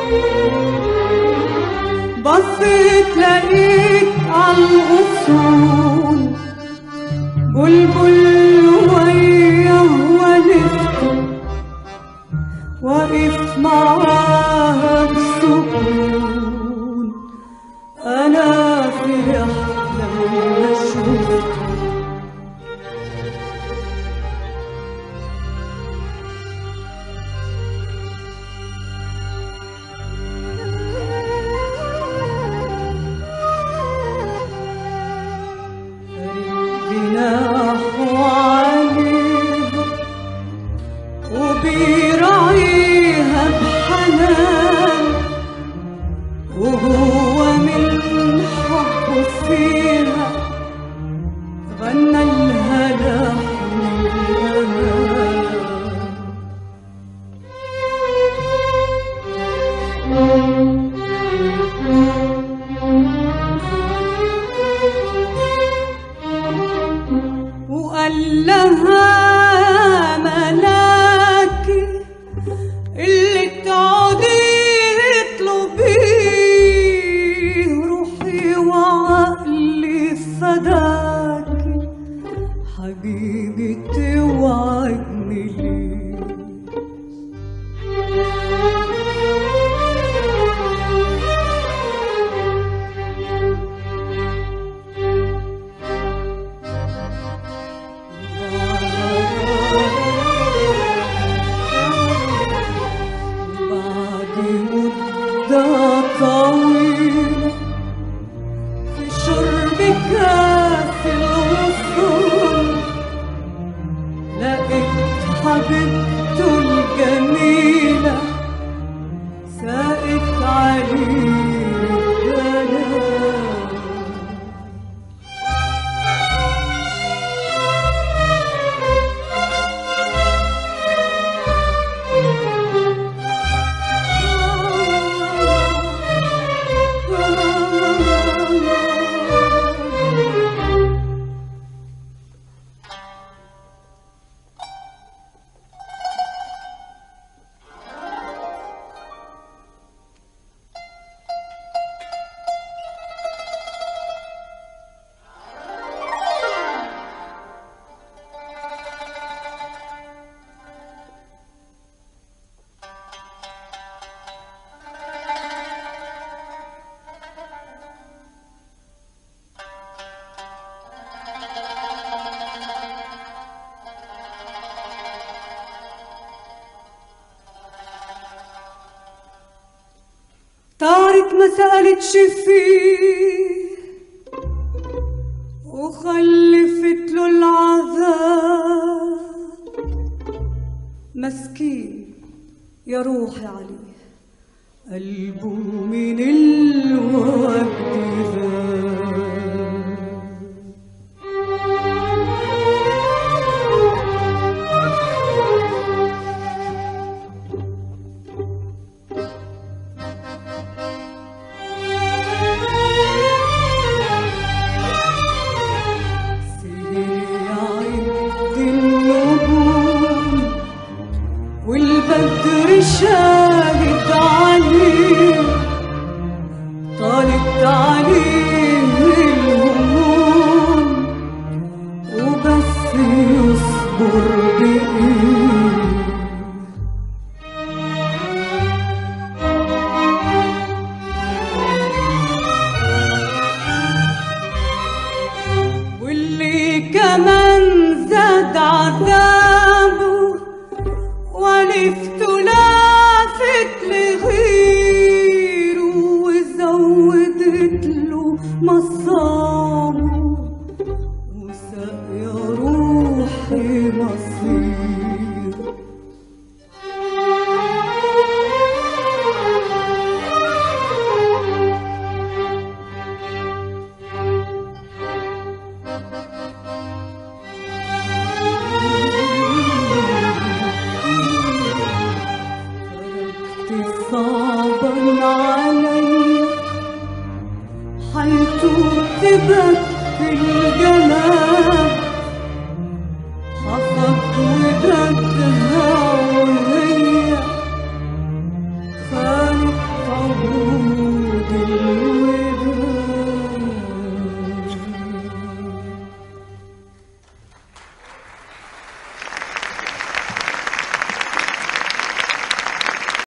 بصيت لقيت عالغصون بلبل وياه ولفته واقف معاها بسكون انا فرحت لما شفته جناحه عليها وبيراعيها بحنان وهو من حبه فيها غنى لها لحن الأمان وقال لها ملاكي اللي تقعدي اطلبيه روحي وعقلي فداكي حبيبتي وعدني ليه بعد مدة طويلة في شرب كاس الوصول لقيت حبيبته الجميلة ساقت عليه الدلال طارت ما سألتش فيه وخلفت له العذاب مسكين يا روحي عليه قلبه من الوقت ذاب سيعد النجوم والبدر شاهد عليه طالت عليه الهموم وبس يصبر بإيه واللي كمان زاد عذابه ولفت لافت لغيره وزودت له مصابه وساق يا روحي مصير تركت صعبا علي حيث عهود